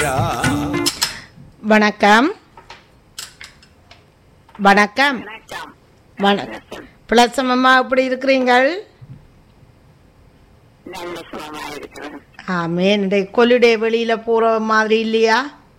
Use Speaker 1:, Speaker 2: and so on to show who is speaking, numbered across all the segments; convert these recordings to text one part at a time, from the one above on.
Speaker 1: வணக்கம் வணக்கம்
Speaker 2: வணக்கம்
Speaker 1: வணக்கம் பிளசம் அம்மா எப்படி இருக்கிறீங்கள்
Speaker 2: நல்ல சுகமா இருக்கிறேன்
Speaker 1: ஆமேன் இந்த கொலுடே வெளியில போற மாதிரி இல்லையா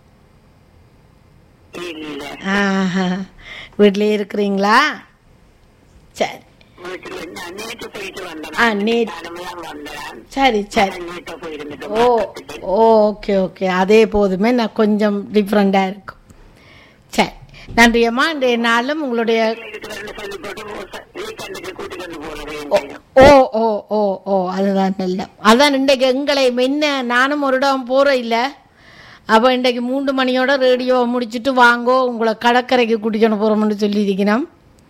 Speaker 2: இல்ல
Speaker 1: ஆஹா. வீட்டிலேயே இருக்கிறீங்களா சரி
Speaker 2: வீட்டுல நான் நேற்று போயிட்டு வந்தேன்
Speaker 1: ஆ, நேற்று.
Speaker 2: காலமெல்லாம் வந்தேன்
Speaker 1: சரி சரி
Speaker 2: நேற்று போயிருந்துட்டு
Speaker 1: ஓ ஓ ஓகே ஓகே அதே போதுமே நான் கொஞ்சம் டிஃப்ரெண்டாக இருக்கும் சரி நன்றி அம்மா இன்றைய நாளும் உங்களுடைய
Speaker 2: இருக்கிறேன்னு சொல்லி போட்டு வீக்கெண்டுக்கு கூட்டி கொண்டு போனது
Speaker 1: ஓ ஓ ஓ ஓ அதுதான் நல்ல அதான் இன்றைக்கு எங்களை முன்ன நானும் ஒரு இடம் போகிறேன் இல்லை அப்போ இன்றைக்கு மூன்று மணியோட ரேடியோ முடிச்சுட்டு வாங்கோ உங்களை கடற்கரைக்கு கூட்டிக்கொண்டு போகிறோம்னு சொல்லியிருக்கிறோம்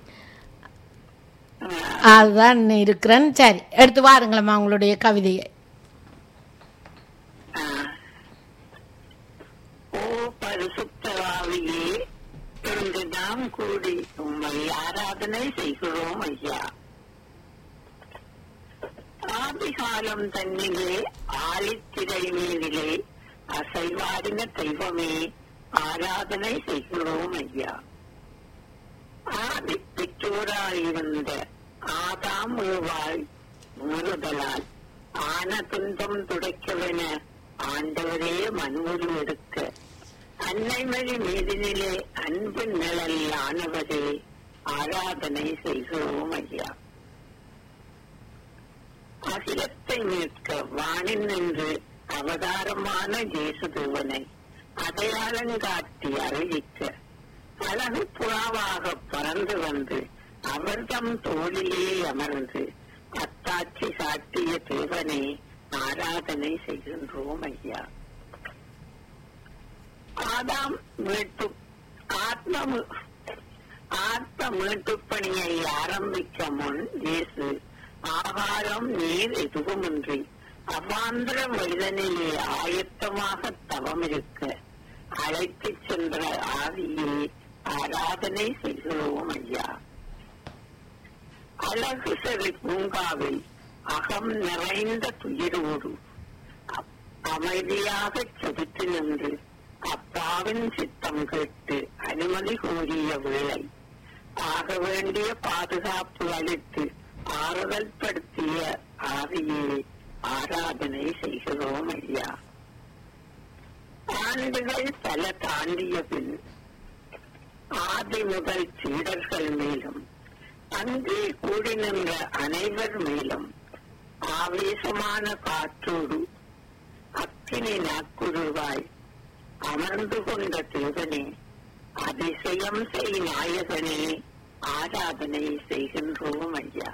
Speaker 1: அதுதான் இருக்கிறேன் சரி எடுத்து வாருங்களம்மா உங்களுடைய கவிதையை
Speaker 2: ஓ பரிசுத்தவாவியே இன்று நாம் கூடி உம்மை ஆராதனை செய்கிறோம் ஐயா ஆதிகாலம் தன்னிலே ஆழித்திரை மேலிலே அசைவாடின தெய்வமே ஆராதனை செய்கிறோம் ஐயா ஆதி பெற்றோராயிருந்த ஆதாம் ஏவாள் முறுதலால் ஆன துன்பம் துடைக்கவென ஆண்டவரே மண்ணுரு எடுக்க அன்னைமொழி மீதினிலே அன்பு நிழல் ஆனவரே ஆராதனை செய்கிறோம் ஐயா அகிலத்தை மீட்க வானில் நின்று அவதாரமான ஜேசுதேவனை அடையாளங்காட்டி அறிவிக்க அழகு புறாவாக பறந்து வந்து அவர்தம் தோளிலே அமர்ந்து அத்தாட்சி சாட்டிய தேவனை ஆராதனை செய்கின்றோம் ஐயா ஆதாம் மீட்பு ஆத்ம மீ- ஆத்ம மீட்புப் பணியை ஆரம்பிக்க முன் இயேசு ஆகாரம் நீர் எதுவுமின்றி அவாந்திர வயதனிலே ஆயத்தமாக தவம் இருக்க அழைத்துச் சென்ற ஆவியை ஆராதனை செய்கிறோம் ஐயா அழகு செறி பூங்காவில் அகம் நிறைந்த துயரோடு அ- அமைதியாகச் செதுத்து நின்று அப்பாவின் சித்தம் கேட்டு அனுமதி கோரிய வேளை ஆக வேண்டிய பாதுகாப்பு அளித்து ஆறுதல் படுத்திய ஆவியை ஆராதனை செய்கிறோம் ஐயா ஆண்டுகள் பல தாண்டிய பின் ஆதி முதல் சீடர்கள் மேலும் அங்கே கூடி நின்ற அனைவர் மேலும் ஆவேசமான காற்றோடு அக்கினி நாக்குருவாய் அமர்ந்து கொண்ட தேவனே அதிசயம் செய் நாயகனே ஆராதனை செய்கின்றோம் ஐயா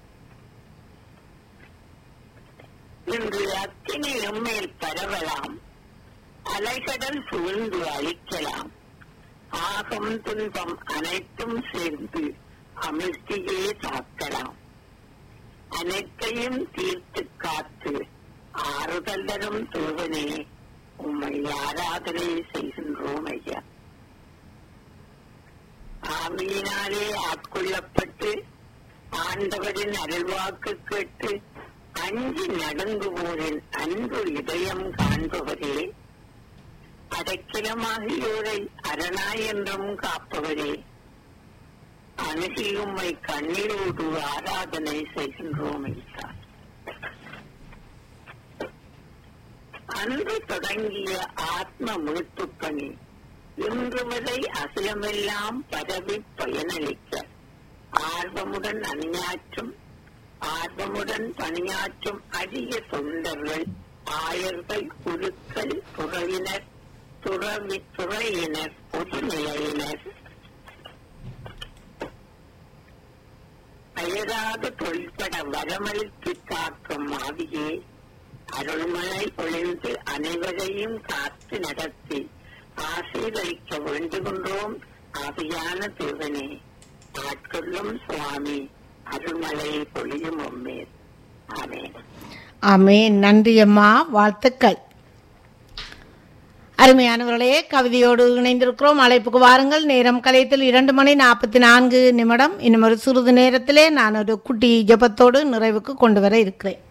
Speaker 2: இன்று அக்கினி எம்மேல் பரவலாம் அலைகடல் சூழ்ந்து அழிக்கலாம் ஆகம் துன்பம் அனைத்தும் சேர்ந்து அமிழ்த்தியே தாக்கலாம் அனைத்தையும் தீர்த்து காத்து ஆறுதல் தரும் தேவனே உம்மை ஆராதனை செய்கின்றோம் ஐயா ஆவியினாலே ஆட்கொள்ளப்பட்டு ஆண்டவரின் அருள்வாக்கு கேட்டு அஞ்சி நடுங்குவோரின் அன்பு இதயம் காண்பவரே அடைக்கலமாகியோரை அரணாய் என்றும் காப்பவரே அணுகி உம்மை கண்ணீரோடு ஆராதனை செய்கின்றோம் ஐயா அன்று தொடங்கிய ஆத்ம மீட்புப் பணி இன்று வரை அகிலமெல்லாம் பரவி பயனளிக்க ஆர்வமுடன் அணியாற்றும் ஆர்வமுடன் பணியாற்றும் அரிய தொண்டர்கள் ஆயர்கள் குழுக்கள் துறையினர் துறவி துறையினர் பொதுநிலையினர் அயராத தொழிற்பட வரமளித்து காக்கும் ஆவியே அருள்மழை பொழிந்து அனைவரையும் காத்து நடத்தி ஆசீர்வதிக்க வேண்டுகின்றோம் ஆவியான தேவனே ஆட்கொள்ளும் சுவாமி அருள்மலை பொழியும் உம்மேல் ஆமென்
Speaker 1: ஆமேன் நன்றி அம்மா வாழ்த்துக்கள் அருமையானவர்களே கவிதையோடு இணைந்திருக்கிறோம் அழைப்புக்கு வாருங்கள் நேரம் கலையத்தில் இரண்டு மணி நாற்பத்தி நான்கு நிமிடம் இன்னும் ஒரு சிறிது நேரத்திலே நான் ஒரு குட்டி ஜெபத்தோடு நிறைவுக்கு கொண்டு வர இருக்கிறேன்